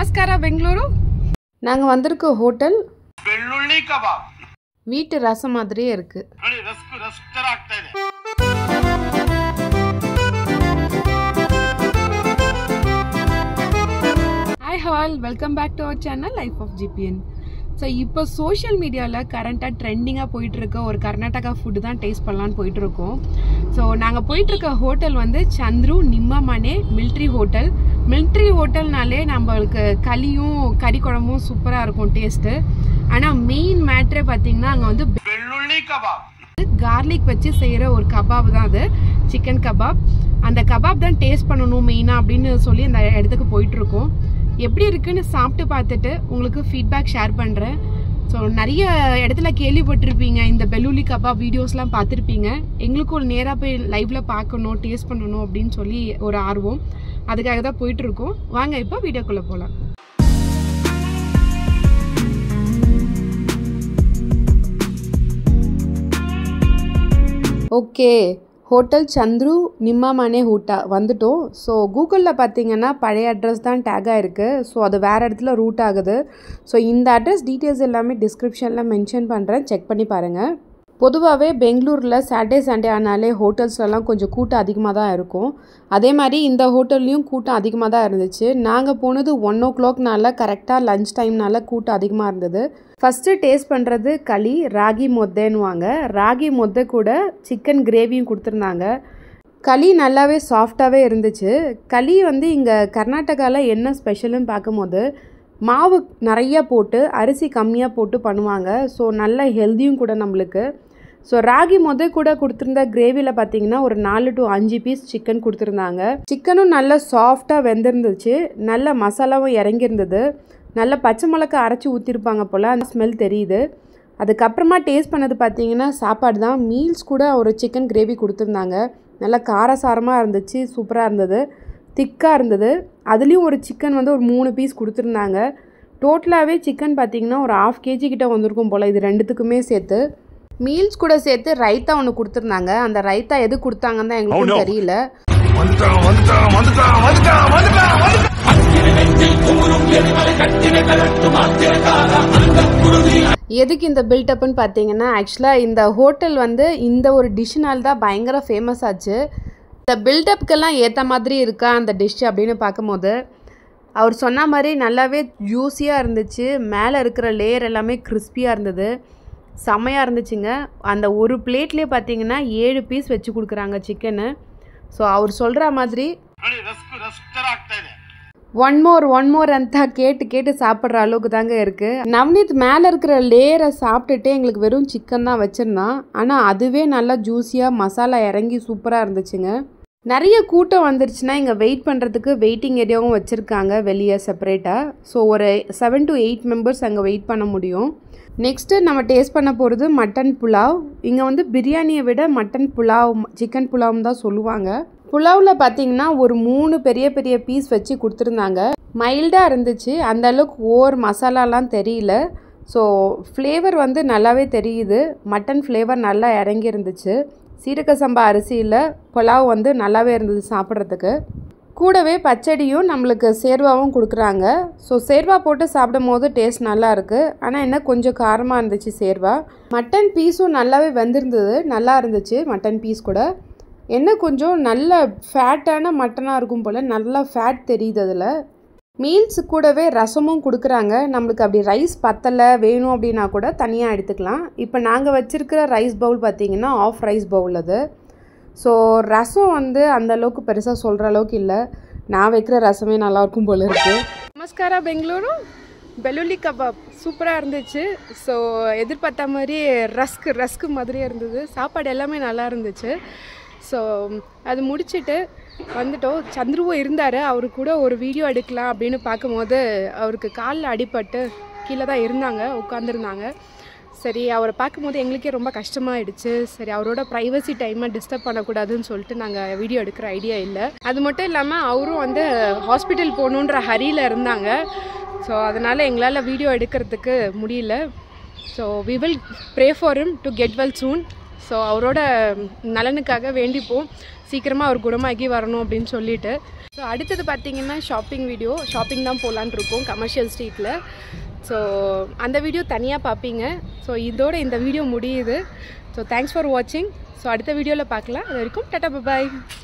ನಮಸ್ಕಾರ ಬೆಂಗಳೂರು நாங்கள் வந்திருக்க ஹோட்டல் ಬೆಳ್ಳುಳ್ಳಿ ಕಬಾಬ್ வீட்டு ரசம் மாதிரியே இருக்குது ನೋಡಿ ರಸ್ಕ್ ರಸ್ಕ್ ತರ ಆಗ್ತಾ ಇದೆ hi all welcome back to our channel life of GBN so இப்போ சோஷியல் மீடியாவில் கரண்ட்டாக ட்ரெண்டிங்காக போயிட்டுருக்க ஒரு கர்நாடகா ஃபுட்டு தான் டேஸ்ட் பண்ணலான்னு போயிட்டுருக்கோம் ஸோ நாங்கள் போயிட்டுருக்க ஹோட்டல் வந்து Chandru Nimmamane military hotel military ஹோட்டல்னாலே நம்மளுக்கு களியும் கறி குழம்பும் சூப்பராக இருக்கும் டேஸ்ட்டு ஆனால் மெயின் மேட்ரே பார்த்தீங்கன்னா அங்கே வந்து ಬೆಳ್ಳುಳ್ಳಿ ಕಬಾಬ್ கார்லிக் வச்சு செய்கிற ஒரு கபாப் தான் அது சிக்கன் கபாப் அந்த கபாப் தான் டேஸ்ட் பண்ணணும் மெயினாக அப்படின்னு சொல்லி அந்த இடத்துக்கு போயிட்டுருக்கோம் எப்படி இருக்குன்னு சாப்பிட்டு பார்த்துட்டு உங்களுக்கு ஃபீட்பேக் ஷேர் பண்ணுறேன் ஸோ நிறைய இடத்துல கேள்விப்பட்டிருப்பீங்க இந்த பெலூலி கபாப் வீடியோஸ்லாம் பார்த்துருப்பீங்க எங்களுக்கும் ஒரு நேராக போய் லைவில் பார்க்கணும் டேஸ்ட் பண்ணணும் அப்படின்னு சொல்லி ஒரு ஆர்வம் அதுக்காக தான் போயிட்டுருக்கோம் வாங்க இப்போ வீடியோக்குள்ளே போகலாம் ஓகே ஹோட்டல் சந்துரு நிம்மாமனே ஹூட்டா வந்துட்டோம் ஸோ கூகுளில் பார்த்தீங்கன்னா பழைய அட்ரஸ் தான் டேக் ஆகிருக்கு ஸோ அது வேறு இடத்துல ரூட் ஆகுது ஸோ இந்த அட்ரஸ் டீட்டெயில்ஸ் எல்லாமே டிஸ்கிரிப்ஷனில் மென்ஷன் பண்ணுறேன் செக் பண்ணி பாருங்கள் பொதுவாகவே பெங்களூரில் சாட்டர்டே சண்டே ஆனாலே ஹோட்டல்ஸ்லலாம் கொஞ்சம் கூட்டம் அதிகமாக தான் இருக்கும் அதே மாதிரி இந்த ஹோட்டல்லையும் கூட்டம் அதிகமாக தான் இருந்துச்சு நாங்கள் போனது ஒன் ஓ கிளாக்னால கரெக்டாக லஞ்ச் டைம்னால கூட்டம் அதிகமாக இருந்தது ஃபஸ்ட்டு டேஸ்ட் பண்ணுறது களி ராகி மொத்தைன்னுவாங்க ராகி மொத்தை கூட சிக்கன் கிரேவியும் கொடுத்துருந்தாங்க களி நல்லாவே சாஃப்டாகவே இருந்துச்சு களி வந்து இங்கே கர்நாடகாவில் என்ன ஸ்பெஷல்னு பார்க்கும்போது மாவு நிறையா போட்டு அரிசி கம்மியாக போட்டு பண்ணுவாங்க ஸோ நல்ல ஹெல்த்தியும் கூட நம்மளுக்கு ஸோ ராகி முத கூட கொடுத்துருந்த கிரேவியில் பார்த்தீங்கன்னா ஒரு நாலு டு அஞ்சு பீஸ் சிக்கன் கொடுத்துருந்தாங்க சிக்கனும் நல்லா சாஃப்டாக வெந்திருந்துச்சு நல்ல மசாலாவும் இறங்கியிருந்தது நல்ல பச்சை மிளகா அரைச்சி ஊற்றிருப்பாங்க போல் அந்த ஸ்மெல் தெரியுது அதுக்கப்புறமா டேஸ்ட் பண்ணது பார்த்தீங்கன்னா சாப்பாடு தான் மீல்ஸ் கூட ஒரு சிக்கன் கிரேவி கொடுத்துருந்தாங்க நல்லா காரசாரமாக இருந்துச்சு சூப்பராக இருந்தது திக்காக இருந்தது அதுலேயும் ஒரு சிக்கன் வந்து ஒரு மூணு பீஸ் கொடுத்துருந்தாங்க டோட்டலாகவே சிக்கன் பார்த்தீங்கன்னா ஒரு ஆஃப் கேஜி கிட்ட வந்திருக்கும் போல் இது ரெண்டுத்துக்குமே சேர்த்து மீல்ஸ் கூட சேர்த்து ரைத்தா ஒன்று கொடுத்துருந்தாங்க அந்த ரைத்தா எது கொடுத்தாங்கன்னு தான் எங்களுக்கும் தெரியல வந்துட்டான் வந்துட்டான் வந்துட்டான் வந்துட்டான் வந்துட்டான் வந்துட்டான் எதுக்கு இந்த பில்டப்னு பார்த்தீங்கன்னா ஆக்சுவலாக இந்த ஹோட்டல் வந்து இந்த ஒரு டிஷ்ஷுனால தான் பயங்கர ஃபேமஸ் ஆச்சு இந்த பில்டப்க்கெல்லாம் ஏற்ற மாதிரி இருக்கா அந்த டிஷ் அப்படின்னு பார்க்கும்போது அவர் சொன்ன மாதிரி நல்லாவே ஜூஸியாக இருந்துச்சு மேலே இருக்கிற லேயர் எல்லாமே கிறிஸ்பியாக இருந்தது செம்மையாக இருந்துச்சுங்க அந்த ஒரு பிளேட்லேயே பார்த்தீங்கன்னா ஏழு பீஸ் வச்சு கொடுக்குறாங்க சிக்கனு ஸோ அவர் சொல்கிற மாதிரி ನೋಡಿ ರಸ್ಕ್ ರಸ್ಕ್ ತರ ಆಗ್ತಾ ಇದೆ ஒன் மோர் ஒன் மோர் அந்த கேட்டு கேட்டு சாப்பிட்ற அளவுக்கு தாங்க இருக்குது நவநீத் மேலே இருக்கிற லேயரை சாப்பிட்டுட்டு எங்களுக்கு வெறும் சிக்கன் தான் வச்சுருந்தான் ஆனால் அதுவே நல்லா ஜூஸியாக மசாலா இறங்கி சூப்பராக இருந்துச்சுங்க நிறைய கூட்டம் வந்துருச்சுன்னா இங்கே வெயிட் பண்ணுறதுக்கு வெயிட்டிங் ஏரியாவும் வச்சுருக்காங்க வெளியே செப்பரேட்டாக ஸோ ஒரு செவன் டு எயிட் மெம்பர்ஸ் அங்கே வெயிட் பண்ண முடியும் நெக்ஸ்ட்டு நம்ம டேஸ்ட் பண்ண போகிறது மட்டன் புலாவ் இங்கே வந்து பிரியாணியை விட மட்டன் புலாவ் சிக்கன் புலாவ்னு தான் சொல்லுவாங்க புலாவில் பார்த்தீங்கன்னா ஒரு மூணு பெரிய பெரிய பீஸ் வச்சு கொடுத்துருந்தாங்க மைல்டாக இருந்துச்சு அந்த அளவுக்கு ஓவர் மசாலாலாம் தெரியல ஸோ ஃப்ளேவர் வந்து நல்லாவே தெரியுது மட்டன் ஃப்ளேவர் நல்லா இறங்கி இருந்துச்சு சீரக சம்பா அரிசியில் புலாவ் வந்து நல்லாவே இருந்தது சாப்பிட்றதுக்கு கூடவே பச்சடியும் நம்மளுக்கு சேர்வாவும் கொடுக்குறாங்க ஸோ சேர்வா போட்டு சாப்பிடும் போது டேஸ்ட் நல்லா இருக்குது ஆனால் என்ன கொஞ்சம் காரமாக இருந்துச்சு சேர்வா மட்டன் பீஸும் நல்லாவே வெந்திருந்தது நல்லா இருந்துச்சு மட்டன் பீஸ் கூட என்ன கொஞ்சம் நல்ல ஃபேட்டான மட்டனாக இருக்கும் போல் நல்லா ஃபேட் தெரியுது அதில் மீல்ஸ் கூடவே ரசமும் கொடுக்குறாங்க நம்மளுக்கு அப்படி ரைஸ் பத்தலை வேணும் அப்படின்னா கூட தனியாக எடுத்துக்கலாம் இப்போ நாங்கள் வச்சுருக்கிற ரைஸ் பவுல் பார்த்தீங்கன்னா ஆஃப் ரைஸ் பவுல் அது ஸோ ரசம் வந்து அந்த அளவுக்கு பெருசாக சொல்கிற அளவுக்கு இல்லை நான் வைக்கிற ரசமே நல்லாயிருக்கும் போல இருக்குது நமஸ்காரா பெங்களூரு பெலுலி கபாப் சூப்பராக இருந்துச்சு ஸோ எதிர்பார்த்த மாதிரி ரஸ்க் ரஸ்க் மாதிரியே இருந்தது சாப்பாடு எல்லாமே நல்லா இருந்துச்சு ஸோ அது முடிச்சுட்டு வந்துட்டோம் சந்துருவும் இருந்தார் அவரு கூட ஒரு வீடியோ எடுக்கலாம் அப்படின்னு பார்க்கும்போது அவருக்கு காலில் அடிபட்டு கீழே தான் இருந்தாங்க உட்காந்துருந்தாங்க சரி அவரை பார்க்கும்போது எங்களுக்கே ரொம்ப கஷ்டமாயிடுச்சு சரி அவரோட ப்ரைவசி டைமை டிஸ்டர்ப் பண்ணக்கூடாதுன்னு சொல்லிட்டு நாங்கள் வீடியோ எடுக்கிற ஐடியா இல்லை அது மட்டும் இல்லாமல் அவரும் வந்து ஹாஸ்பிட்டல் போகணுன்ற ஹரியில் இருந்தாங்க ஸோ அதனால் எங்களால் வீடியோ எடுக்கிறதுக்கு முடியல so we will pray for him to get well soon so அவரோட நலனுக்காக வேண்டிப்போம் சீக்கிரமாக அவர் குணமாகி வரணும் அப்படின்னு சொல்லிட்டு ஸோ அடுத்தது பார்த்தீங்கன்னா ஷாப்பிங் வீடியோ ஷாப்பிங் தான் போகலான் இருக்கோம் கமர்ஷியல் ஸ்ட்ரீட்டில் ஸோ அந்த வீடியோ தனியாக பார்ப்பீங்க ஸோ இதோட இந்த வீடியோ முடியுது ஸோ தேங்க்ஸ் ஃபார் வாட்சிங் ஸோ அடுத்த வீடியோவில் பார்க்கலாம் அது வரைக்கும் டாட்டா பாய்